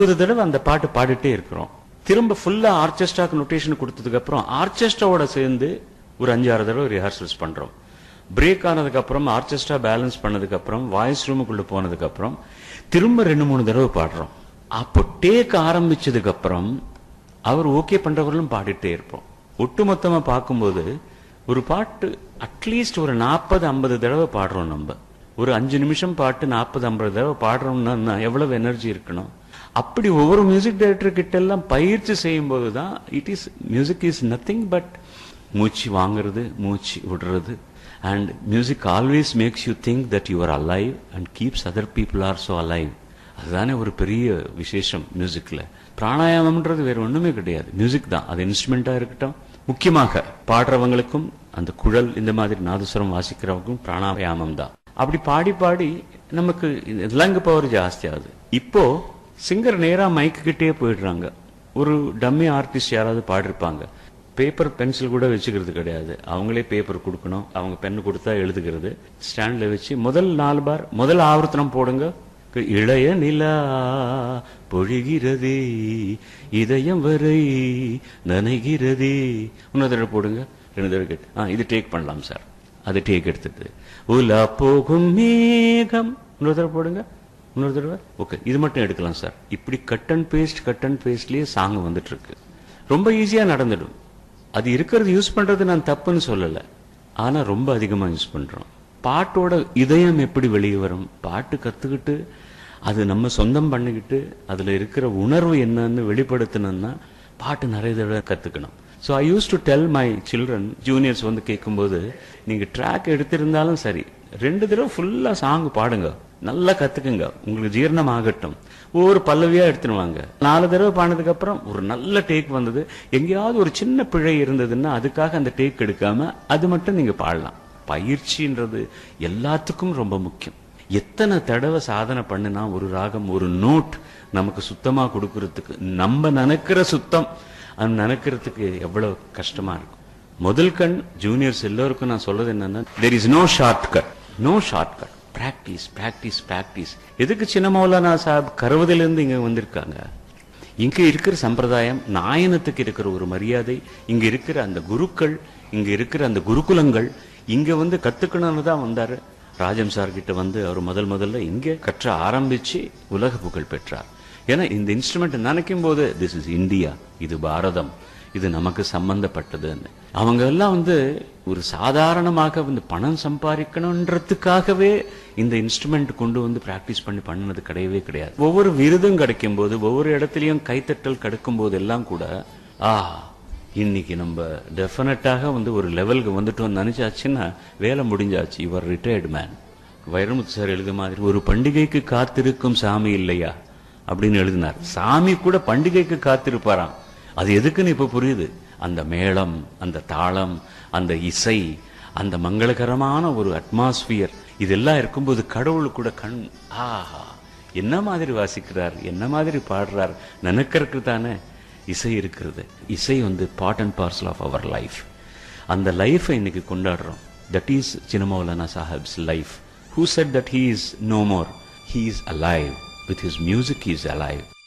ஒரு தடவை அந்த பாட்டு பாடிட்டே இருக்கிறோம் திரும்ப ஃபுல்லா ஆர்கெஸ்ட்ராக்கு நொட்டேஷன் கொடுத்ததுக்கு அப்புறம் ஆர்கெஸ்ட்ராவோட சேர்ந்து ஒரு அஞ்சாறு தடவை ரிஹர்சல்ஸ் பண்றோம் பிரேக் ஆனதுக்கு அப்புறம் ஆர்கெஸ்ட்ரா பேலன்ஸ் பண்ணதுக்கு அப்புறம் வாய்ஸ் ரூமுக்குள்ள போனதுக்கு அப்புறம் திரும்ப ரெண்டு மூணு தடவை பாடுறோம் அப்போ டேக் ஆரம்பிச்சதுக்கு அப்புறம் அவர் ஓகே பண்றவர்களும் பாடிட்டே இருப்போம் ஒட்டுமொத்தமா பார்க்கும்போது ஒரு பாட்டு அட்லீஸ்ட் ஒரு நாற்பது ஐம்பது தடவை பாடுறோம் நம்ம ஒரு அஞ்சு நிமிஷம் பாட்டு நாற்பது ஐம்பது தடவை பாடுறோம்னா எவ்வளவு எனர்ஜி இருக்கணும் அப்படி ஒவ்வொரு மியூசிக் டைரக்டர் கிட்ட எல்லாம் பயிற்சி செய்யும் போது தான் it is music is nothing but மூச்சு வாங்குறது மூச்சு விடுறது and music always makes you think that you are alive and keeps other people also alive அதுதானே ஒரு பெரிய விசேஷம் மியூசிக்ல பிராணாயாமம்ன்றது வேற ஒண்ணுமே கிடையாது மியூசிக் தான் அது இன்ஸ்ட்ருமெண்டா இருக்கட்டும் முக்கியமாக பாடுறவங்களுக்கும் அந்த குழல் இந்த மாதிரி நாதஸ்வரம் வாசிக்கிறவங்களுக்கும் பிராணாயாமம் தான் அப்படி பாடி பாடி நமக்கு லங் பவர் ஜாஸ்தி ஆகுது இப்போ சிங்கர் நேரா மைக்கு கிட்டே போயிடுறாங்க ஒரு டம்மி ஆர்டிஸ்ட் யாராவது பாடிருப்பாங்க பேப்பர் பென்சில் கூட வச்சுக்கிறது கிடையாது அவங்களே பேப்பர் கொடுக்கணும் அவங்க பென் கொடுத்தா எழுதுகிறது ஸ்டாண்ட்ல வச்சு முதல் நாலு பார் முதல் ஆவர்த்தனம் போடுங்க இளைய நிலா பொழிகிறதே இதயம் வரை நனைகிறதே இன்னொரு தடவை போடுங்க ரெண்டு தடவை கேட்டு ஆ இது டேக் பண்ணலாம் சார் அது டேக் எடுத்துட்டு உலா போகும் மேகம் இன்னொரு தடவை போடுங்க இன்னொரு தடவை ஓகே இது மட்டும் எடுக்கலாம் சார் இப்படி cut and paste cut and பேஸ்ட்லயே சாங் வந்துட்டு இருக்கு ரொம்ப ஈஸியா நடந்துடும் அது இருக்கிறது யூஸ் பண்றது நான் தப்புன்னு சொல்லல ஆனா ரொம்ப அதிகமா யூஸ் பண்றோம் பாட்டோட இதயம் எப்படி வெளியே வரும் பாட்டு கத்துக்கிட்டு அது நம்ம சொந்தம் பண்ணிக்கிட்டு அதுல இருக்கிற உணர்வு என்னன்னு வெளிப்படுத்தணும்னா பாட்டு நிறைய தடவை கத்துக்கணும் so I use to tell my children juniors வந்து கேட்கும்போது நீங்க ட்ராக் எடுத்திருந்தாலும் சரி ரெண்டு தடவை ஃபுல்லா சாங் பாடுங்க நல்லா கத்துக்குங்க உங்களுக்கு ஜீரணம் ஆகட்டும் ஒவ்வொரு பல்லவியா எடுத்துருவாங்க நாலு தடவை பாடினதுக்கு அப்புறம் ஒரு நல்ல டேக் வந்தது எங்கேயாவது ஒரு சின்ன பிழை இருந்ததுன்னா அதுக்காக அந்த டேக் எடுக்காம அது மட்டும் நீங்க பாடலாம் பயிற்சின்றது எல்லாத்துக்கும் ரொம்ப முக்கியம் எத்தனை தடவை சாதனை பண்ணுனா ஒரு ராகம் ஒரு நோட் நமக்கு சுத்தமா கொடுக்கறதுக்கு நம்ம நினைக்கிற சுத்தம் அது நினைக்கிறதுக்கு எவ்வளவு கஷ்டமா இருக்கும் முதல் கண் ஜூனியர்ஸ் எல்லோருக்கும் நான் சொல்றது என்னன்னா there is no short cut no short cut practice practice practice எதுக்கு சின்ன மௌலானா சாப் கருவதிலிருந்து இங்க வந்திருக்காங்க இங்க இருக்கிற சம்பிரதாயம் நாயனத்துக்கு இருக்கிற ஒரு மரியாதை இங்க இருக்கிற அந்த குருக்கள் இங்க இருக்கிற அந்த குருகுலங்கள் இங்க வந்து கத்துக்கணும்னு தான் வந்தாரு ராஜம் சார் கிட்ட வந்து அவர் முதல் முதல்ல இங்க கற்ற ஆரம்பிச்சு உலக புகழ் பெற்றார் ஏன்னா இந்த இன்ஸ்ட்ருமெண்ட் நினைக்கும் போது திஸ் இஸ் இந்தியா இது பாரதம் இது நமக்கு சம்பந்தப்பட்டதுன்னு அவங்க எல்லாம் வந்து ஒரு சாதாரணமாக வந்து பணம் சம்பாதிக்கணுன்றதுக்காகவே இந்த இன்ஸ்ட்ருமெண்ட் கொண்டு வந்து பிராக்டிஸ் பண்ணி பண்ணது கிடையவே கிடையாது ஒவ்வொரு விருதும் கிடைக்கும் போது ஒவ்வொரு இடத்துலயும் கைத்தட்டல் கிடைக்கும் போது எல்லாம் கூட ஆ இன்னைக்கு நம்ம டெஃபினட்டாக வந்து ஒரு லெவலுக்கு வந்துட்டோம்னு நினைச்சாச்சுன்னா வேலை முடிஞ்சாச்சு இவர் ரிட்டையர்டு மேன் வைரமுத்து சார் எழுத மாதிரி ஒரு பண்டிகைக்கு காத்திருக்கும் சாமி இல்லையா அப்படின்னு எழுதினார் சாமி கூட பண்டிகைக்கு காத்திருப்பாராம் அது எதுக்குன்னு இப்ப புரியுது அந்த மேளம் அந்த தாளம் அந்த இசை அந்த மங்களகரமான ஒரு அட்மாஸ்பியர் இதெல்லாம் இருக்கும்போது கடவுள் கூட கண் ஆஹா என்ன மாதிரி வாசிக்கிறார் என்ன மாதிரி பாடுறார் நினைக்கிறதுக்கு தானே இசை இருக்கிறது இசை வந்து part and parcel of our life அந்த லைஃபை இன்னைக்கு கொண்டாடுறோம் that is Chinna Maulana Sahib's life who said that he is no more he is alive with his music is alive